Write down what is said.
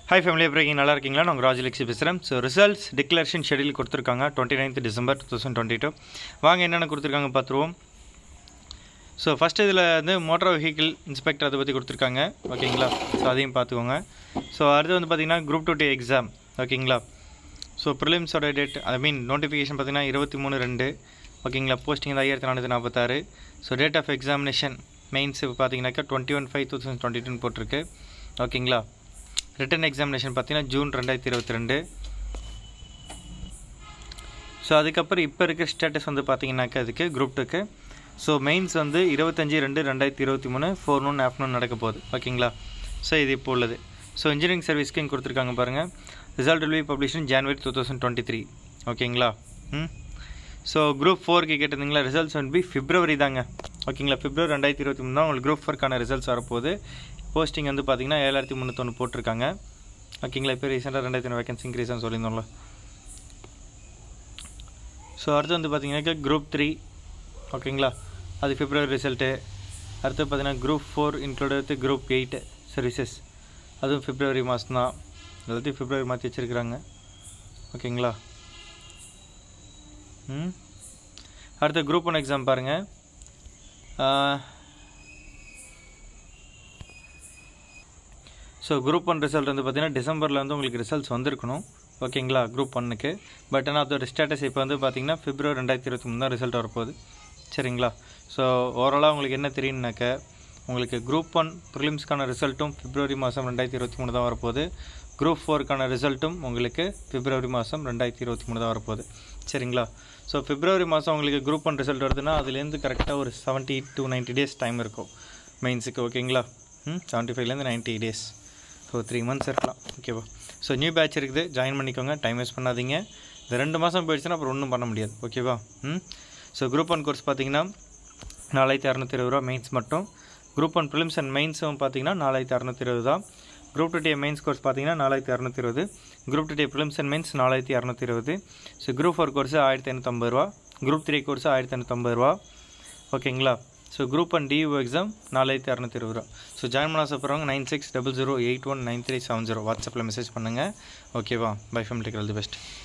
hi family எப்படி இருக்கீங்க நல்லா இருக்கீங்களா நான் உங்கள் ராஜலட்சுமி பேசுகிறேன் ஸோ ரிசல்ட்ஸ் டிக்ளரேஷன் ஷெடியூல் கொடுத்துருக்காங்க twenty ninth December two thousand twenty two வாங்க என்னென்ன கொடுத்துருக்காங்க பார்த்துருவோம் ஸோ ஃபஸ்ட் இதில் வந்து மோட்டார் வெஹிக்கிள் இன்ஸ்பெக்டர் அதை பற்றி கொடுத்துருக்காங்க ஓகேங்களா ஸோ அதையும் பார்த்துக்கோங்க ஸோ அடுத்து வந்து பார்த்திங்கன்னா குரூப் டூ டி எக்ஸாம் ஓகேங்களா ஸோ ப்ரிலிம்ஸோட டேட் ஐ மீன் நோட்டிஃபிகேஷன் பார்த்தீங்கன்னா இருபத்தி மூணு ரெண்டு ஓகேங்களா போஸ்டிங் வந்து ஆயிரத்தி நானூற்றி நாற்பத்தாறு so date of examination mains பார்த்தீங்கன்னாக்கா twenty one five two thousand twenty டூன்னு போட்டிருக்கு ஓகேங்களா ரிட்டன் எக்ஸாமினேஷன் பார்த்தீங்கன்னா ஜூன் ரெண்டாயிரத்தி இருபத்தி ரெண்டு ஸோ அதுக்கப்புறம் இப்போ இருக்க ஸ்டேட்டஸ் வந்து பார்த்தீங்கன்னாக்கா அதுக்கு குரூப் டூக்கு ஸோ மெயின்ஸ் வந்து இருபத்தஞ்சி ரெண்டு ரெண்டாயிரத்தி இருபத்தி மூணு ஃபோர் நூன் ஆஃப்டர்நூன் நடக்க போகுது ஓகேங்களா ஸோ இது இப்போ உள்ளது ஸோ இன்ஜினியரிங் சர்வீஸ்க்கு இங்கே கொடுத்துருக்காங்க பாருங்கள் result will be publish in January two thousand twenty three ஓகேங்களா ம் ஸோ குரூப் ஃபோருக்கு கேட்டிருந்தீங்களா ரிசல்ட்ஸ் வந்து பி பிப்ரவரி தாங்க ஓகேங்களா பிப்ரவரி ரெண்டாயிரத்தி இருபத்தி மூணு தான் உங்களுக்கு குரூப் ஃபோருக்கான ரிசல்ட்ஸ் வரப்போகுது போஸ்டிங் வந்து பார்த்தீங்கன்னா ஏழாயிரத்தி முந்நூற்றொன்று போட்டிருக்காங்க ஓகேங்களா இப்போ ரீசெண்டாக ரெண்டாயிரத்தி வேகன்சி இன்க்ரீஸ்னு சொல்லியிருந்தோம்ல ஸோ அடுத்து வந்து பார்த்தீங்கன்னாக்கா குரூப் த்ரீ ஓகேங்களா அது பிப்ரவரி ரிசல்ட்டு அடுத்து பார்த்தீங்கன்னா group four include group eight services அதுவும் பிப்ரவரி மாதம் தான் எல்லாத்தையும் பிப்ரவரி மாற்றி வச்சுருக்குறாங்க ஓகேங்களா ம் அடுத்த குரூப் ஒன் எக்ஸாம் பாருங்கள் ஸோ குரூப் ஒன் ரிசல்ட் வந்து பார்த்தீங்கன்னா டிசம்பரில் வந்து உங்களுக்கு ரிசல்ட்ஸ் வந்திருக்கணும் ஓகேங்களா குரூப் ஒன்னுக்கு பட் ஆனால் அதோட ஸ்டேட்டஸ் இப்போ வந்து பார்த்தீங்கன்னா பிப்ரவரி ரெண்டாயிரத்தி இருபத்தி மூணு தான் ரிசல்ட் வரப்போகுது சரிங்களா ஸோ ஓவராலாக உங்களுக்கு என்ன தெரியும்னாக்க உங்களுக்கு குரூப் ஒன் ப்ரிலிம்ஸ்க்கான ரிசல்ட்டும் பிப்ரவரி மாதம் ரெண்டாயிரத்தி இருபத்தி மூணு தான் வரப்போகுது குரூப் ஃபோருக்கான ரிசல்ட்டும் உங்களுக்கு பிப்ரவரி மாதம் ரெண்டாயிரத்தி இருபத்தி மூணு தான் வரப்போகுது சரிங்களா ஸோ பிப்ரவரி மாதம் உங்களுக்கு குரூப் ஒன் ரிசல்ட் வருதுன்னா அதுலேருந்து கரெக்டாக ஒரு seventy to ninety days time இருக்கும் மெயின்ஸுக்கு ஓகேங்களா ம் செவன்ட்டி ஃபைவ்லேருந்து ninety days so three months இருக்கலாம் ஓகேவா ஸோ நியூ பேட்ச் இருக்குது ஜாயின் பண்ணிக்கோங்க டைம் வேஸ்ட் பண்ணாதீங்க இந்த ரெண்டு மாதம் போயிடுச்சுன்னா அப்புறம் ஒன்றும் பண்ண முடியாது ஓகேவா ம் ஸோ குரூப் ஒன் கோர்ஸ் பார்த்தீங்கன்னா நாலாயிரத்தி அறநூற்றி இருபது ரூபா மெயின்ஸ் மட்டும் குரூப் ஒன் ப்ரிலிம்ஸ் அண்ட் மெயின்ஸும் பார்த்தீங்கன்னா நாலாயிரத்தி அறநூற்றி இருபது தான் group two day mains course பார்த்தீங்கன்னா நாலாயிரத்தி அறநூற்றி இருபது group two day prelims and mains நாலாயிரத்தி அறநூற்றி இருபது ஸோ குரூப் ஃபோர் கோர்ஸ் ஆயிரத்தி ஐநூற்றம்பது ரூபா குரூப் த்ரீ கோர்ஸ் ஆயிரத்தி ஐநூற்றம்பது ரூபா ஓகேங்களா so group and two exam நாலாயிரத்தி அறநூற்றி இருபது ரூபா ஸோ ஜாயின் பண்ண ஆசைப்படுறவங்க nine six double zero eight one nine three seven zero வாட்ஸ்அப்பில் மெசேஜ் பண்ணுங்கள் ஓகேவா பை ஃபேமிலிக்கு ஆல் தி பெஸ்ட்